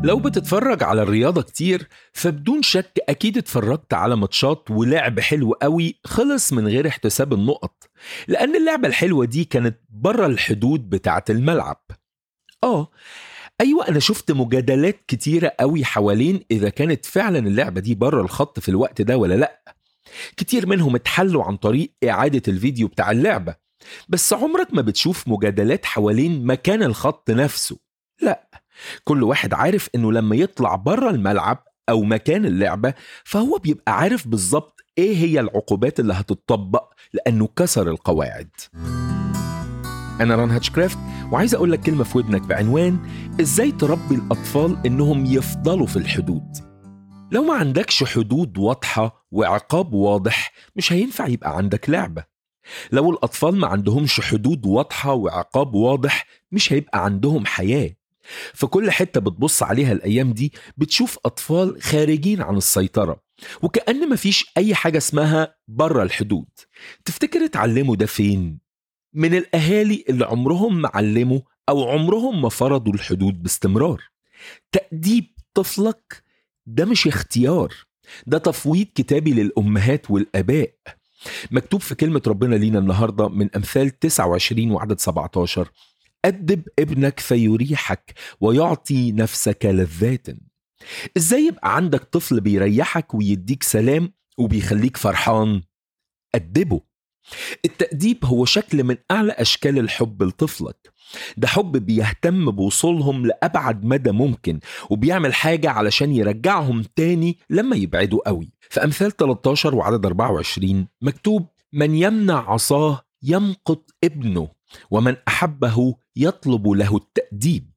لو بتتفرج على الرياضة كتير فبدون شك أكيد اتفرجت على ماتشات ولعب حلو قوي خلص من غير احتساب النقط لأن اللعبة الحلوة دي كانت بره الحدود بتاعة الملعب آه أيوة أنا شفت مجادلات كتيرة قوي حوالين إذا كانت فعلا اللعبة دي بره الخط في الوقت ده ولا لأ كتير منهم اتحلوا عن طريق إعادة الفيديو بتاع اللعبة بس عمرك ما بتشوف مجادلات حوالين مكان الخط نفسه لا كل واحد عارف انه لما يطلع بره الملعب او مكان اللعبه فهو بيبقى عارف بالظبط ايه هي العقوبات اللي هتطبق لانه كسر القواعد انا ران هاتشكرافت وعايز اقول لك كلمه في ودنك بعنوان ازاي تربي الاطفال انهم يفضلوا في الحدود لو ما عندكش حدود واضحه وعقاب واضح مش هينفع يبقى عندك لعبه لو الاطفال ما عندهمش حدود واضحه وعقاب واضح مش هيبقى عندهم حياه في كل حتة بتبص عليها الأيام دي بتشوف أطفال خارجين عن السيطرة وكأن مفيش أي حاجة اسمها بره الحدود تفتكر اتعلموا ده فين؟ من الأهالي اللي عمرهم ما علموا أو عمرهم ما فرضوا الحدود باستمرار تأديب طفلك ده مش اختيار ده تفويض كتابي للأمهات والآباء مكتوب في كلمة ربنا لينا النهاردة من أمثال 29 وعدد 17 أدب ابنك فيريحك ويعطي نفسك لذات ازاي يبقى عندك طفل بيريحك ويديك سلام وبيخليك فرحان أدبه التأديب هو شكل من أعلى أشكال الحب لطفلك ده حب بيهتم بوصولهم لأبعد مدى ممكن وبيعمل حاجة علشان يرجعهم تاني لما يبعدوا قوي في أمثال 13 وعدد 24 مكتوب من يمنع عصاه يمقت ابنه ومن احبه يطلب له التاديب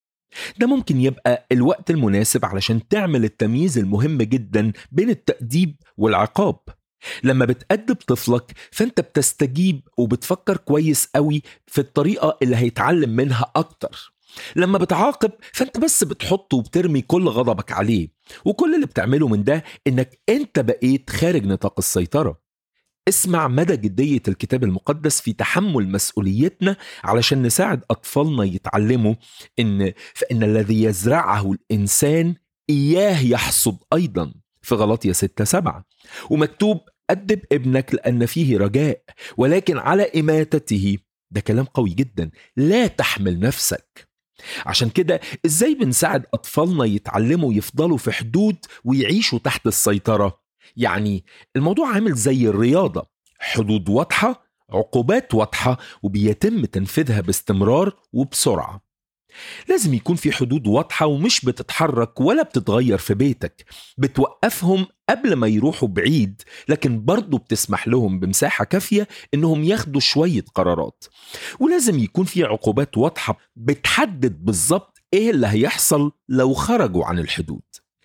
ده ممكن يبقى الوقت المناسب علشان تعمل التمييز المهم جدا بين التاديب والعقاب لما بتأدب طفلك فانت بتستجيب وبتفكر كويس قوي في الطريقة اللي هيتعلم منها أكتر لما بتعاقب فانت بس بتحط وبترمي كل غضبك عليه وكل اللي بتعمله من ده انك انت بقيت خارج نطاق السيطره اسمع مدى جدية الكتاب المقدس في تحمل مسؤوليتنا علشان نساعد أطفالنا يتعلموا إن فإن الذي يزرعه الإنسان إياه يحصد أيضا في غلطية ستة سبعة ومكتوب أدب ابنك لأن فيه رجاء ولكن على إماتته ده كلام قوي جدا لا تحمل نفسك عشان كده ازاي بنساعد اطفالنا يتعلموا يفضلوا في حدود ويعيشوا تحت السيطره يعني الموضوع عامل زي الرياضة حدود واضحة عقوبات واضحة وبيتم تنفيذها باستمرار وبسرعة لازم يكون في حدود واضحة ومش بتتحرك ولا بتتغير في بيتك بتوقفهم قبل ما يروحوا بعيد لكن برضه بتسمح لهم بمساحة كافية انهم ياخدوا شوية قرارات ولازم يكون في عقوبات واضحة بتحدد بالظبط ايه اللي هيحصل لو خرجوا عن الحدود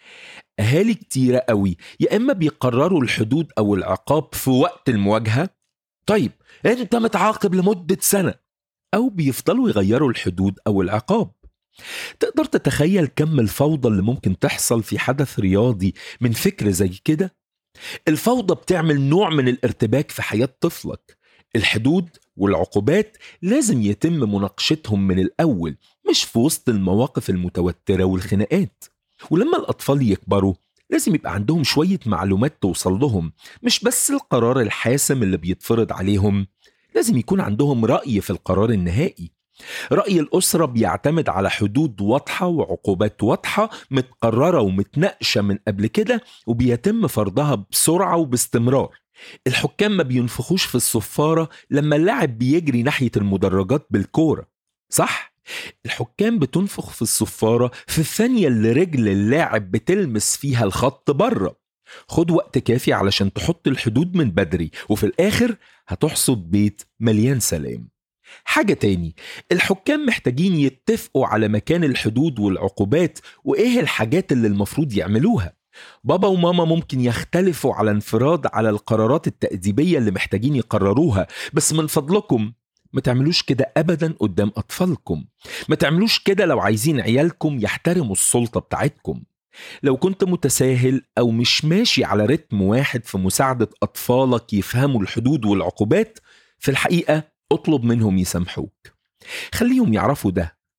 اهالي كتيره قوي يا اما بيقرروا الحدود او العقاب في وقت المواجهه طيب انت متعاقب لمده سنه او بيفضلوا يغيروا الحدود او العقاب تقدر تتخيل كم الفوضى اللي ممكن تحصل في حدث رياضي من فكر زي كده الفوضى بتعمل نوع من الارتباك في حياه طفلك الحدود والعقوبات لازم يتم مناقشتهم من الاول مش في وسط المواقف المتوتره والخناقات ولما الأطفال يكبروا لازم يبقى عندهم شوية معلومات توصل لهم مش بس القرار الحاسم اللي بيتفرض عليهم لازم يكون عندهم رأي في القرار النهائي رأي الأسرة بيعتمد على حدود واضحة وعقوبات واضحة متقررة ومتناقشة من قبل كده وبيتم فرضها بسرعة وباستمرار الحكام ما بينفخوش في الصفارة لما اللاعب بيجري ناحية المدرجات بالكورة صح؟ الحكام بتنفخ في الصفارة في الثانية اللي رجل اللاعب بتلمس فيها الخط بره خد وقت كافي علشان تحط الحدود من بدري وفي الآخر هتحصد بيت مليان سلام حاجة تاني الحكام محتاجين يتفقوا على مكان الحدود والعقوبات وإيه الحاجات اللي المفروض يعملوها بابا وماما ممكن يختلفوا على انفراد على القرارات التأديبية اللي محتاجين يقرروها بس من فضلكم ما تعملوش كده ابدا قدام اطفالكم ما تعملوش كده لو عايزين عيالكم يحترموا السلطه بتاعتكم لو كنت متساهل او مش ماشي على رتم واحد في مساعده اطفالك يفهموا الحدود والعقوبات في الحقيقه اطلب منهم يسامحوك خليهم يعرفوا ده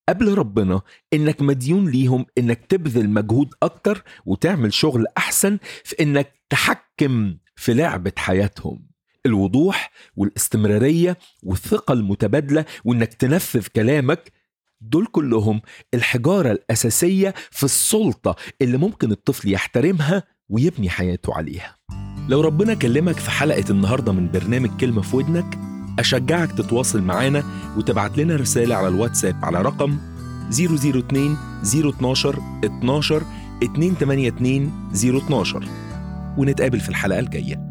قبل ربنا انك مديون ليهم انك تبذل مجهود اكتر وتعمل شغل احسن في انك تحكم في لعبة حياتهم الوضوح والاستمرارية والثقة المتبادلة وانك تنفذ كلامك دول كلهم الحجارة الأساسية في السلطة اللي ممكن الطفل يحترمها ويبني حياته عليها لو ربنا كلمك في حلقة النهاردة من برنامج كلمة في ودنك أشجعك تتواصل معانا وتبعت لنا رسالة على الواتساب على رقم 002 012 12 282 012 ونتقابل في الحلقة الجاية